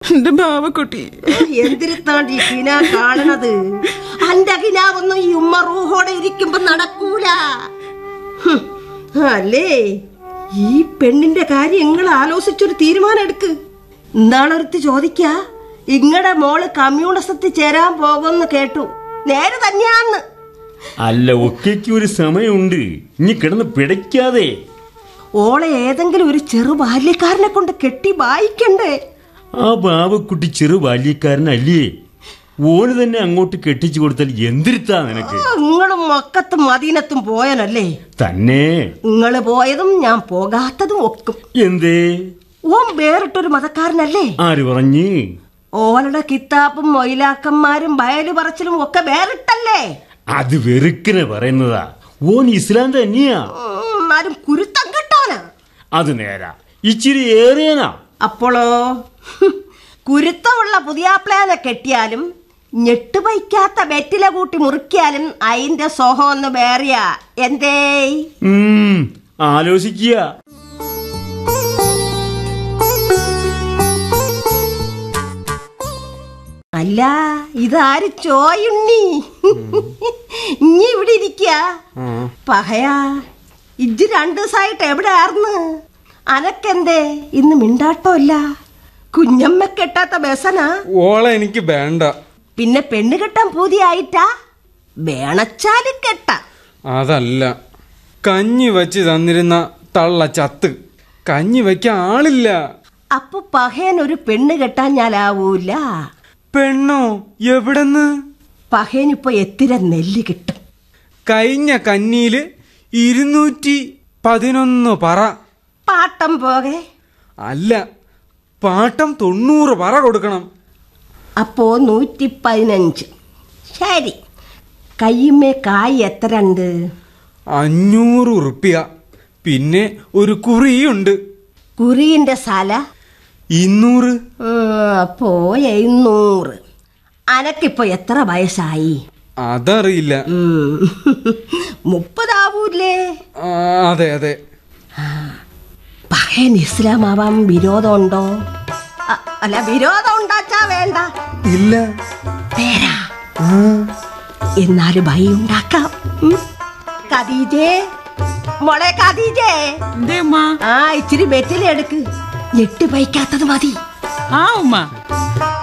എന്റെ ബാവക്കുട്ടി എന്തിരുത്താണ്ട് ഈ കിന കാണണത് അന്റെ കിനാവൊന്നും ഈ ഉമ്മ റൂഹോടെ ഇരിക്കുമ്പോ നടക്കൂല ഹും, അല്ലേ ഈ പെണ്ണിന്റെ കാര്യം നിങ്ങൾ ആലോചിച്ചൊരു തീരുമാനം എടുക്ക് ഇന്നാളൊരുത്തി ചോദിക്ക ഇങ്ങടെ മോള് കമ്മ്യൂണിസത്തിൽ ചേരാൻ പോകുമെന്ന് കേട്ടു നേരെ തന്നെയാന്ന് അല്ല ഒക്കെയ്ക്ക് ഒരു സമയമുണ്ട് ഇനി കിടന്ന് പിടയ്ക്കാതെ ഓളെ ഏതെങ്കിലും ഒരു ചെറു ബാല്യക്കാരനെ കൊണ്ട് കെട്ടി വായിക്കണ്ടേ ആ ബാവക്കുട്ടി ചെറു ബാല്യക്കാരനല്ലേ ഓന് തന്നെ അങ്ങോട്ട് കെട്ടിച്ചു കൊടുത്താൽ എന്തിരുത്താ നിനക്ക് നിങ്ങളും മക്കത്തും മദീനത്തും പോയനല്ലേ തന്നെ നിങ്ങള് പോയതും ഞാൻ പോകാത്തതും ഒക്കും എന്തേ ഓൻ വേറിട്ടൊരു മതക്കാരനല്ലേ ആര് പറഞ്ഞ് ഓലയുടെ കിത്താപ്പും മൊയിലാക്കന്മാരും വയലു പറച്ചിലും ഒക്കെ വേറിട്ടല്ലേ അത് വെറുക്കിനെ പറയുന്നതാ ഓൻ ഇസ്ലാം തന്നെയാ ഉം, എന്നാലും കുരുത്തം കെട്ടോനാ അത് നേരാ ഇച്ചിരി ഏറിയനാ അപ്പോളോ ഹും, കുരുത്തമുള്ള പുതിയാപ്ലാനെ കെട്ടിയാലും ഞെട്ടുപൈക്കാത്ത വെറ്റില കൂട്ടി മുറിക്കാലും അതിന്റെ സോഹം ഒന്ന് വേറിയാ എന്തേ ഉം, ആലോചിക്കുക അല്ല ഇതാര് ചോയുണ്ണി ഇനി ഇവിടെ ഇരിക്ക പഹയാ ഇജ്ജ് രണ്ടു ദിവസമായിട്ട് എവിടെ ആർന്ന് അനക്കെന്തേ ഇന്ന് മിണ്ടാട്ടമില്ല കുഞ്ഞമ്മ കെട്ടാത്ത ബസനാ ഓളെ എനിക്ക് വേണ്ട പിന്നെ പെണ്ണ് കെട്ടാൻ പൂതിയായിട്ടാ വേണച്ചാല് കെട്ട അതല്ല കഞ്ഞി വെച്ച് തന്നിരുന്ന തള്ള ചത്ത് കഞ്ഞി വയ്ക്കാൻ ആളില്ല അപ്പൊ പഹയൻ ഒരു പെണ്ണ് കെട്ടാൻ ഞാനാവൂല പെണ്ണോ എവിടെന്ന് പഹയനിപ്പോ എത്തിര നെല്ല് കിട്ടും കഴിഞ്ഞ കന്നിയില് ഇരുന്നൂറ്റി പതിനൊന്ന് പറ പാട്ടം പോകെ അല്ല പാട്ടം തൊണ്ണൂറ് പറ കൊടുക്കണം അപ്പോ നൂറ്റി പതിനഞ്ച് ശരി കയ്യുമ്മേ കായ് എത്ര ഉണ്ട് അഞ്ഞൂറ് ഉറുപ്പ്യ പിന്നെ ഒരു കുറിയുണ്ട് കുറിന്റെ സ്ഥല ഇന്നൂറ് അപ്പോ എഴുന്നൂറ് അനക്കിപ്പോ എത്ര വയസ്സായി അതറിയില്ല ഉം. മുപ്പതാവൂലേ ആ, അതെ അതെ പഹയൻ ഇസ്ലാമാവാൻ വിരോധമുണ്ടോ അ- അല്ല വിരോധം ഉണ്ടാച്ചാ വേണ്ട ഇല്ല പേരാ എന്നാലും ഭയ ഉണ്ടാക്കാം ഉം. ഖദീജേ മോളെ ഖദീജേ എന്തേ ഉമ്മ ആ ഇച്ചിരി വെറ്റില എടുക്ക് ഞെട്ട് പൈക്കാത്തത് മതി ആ ഉമ്മ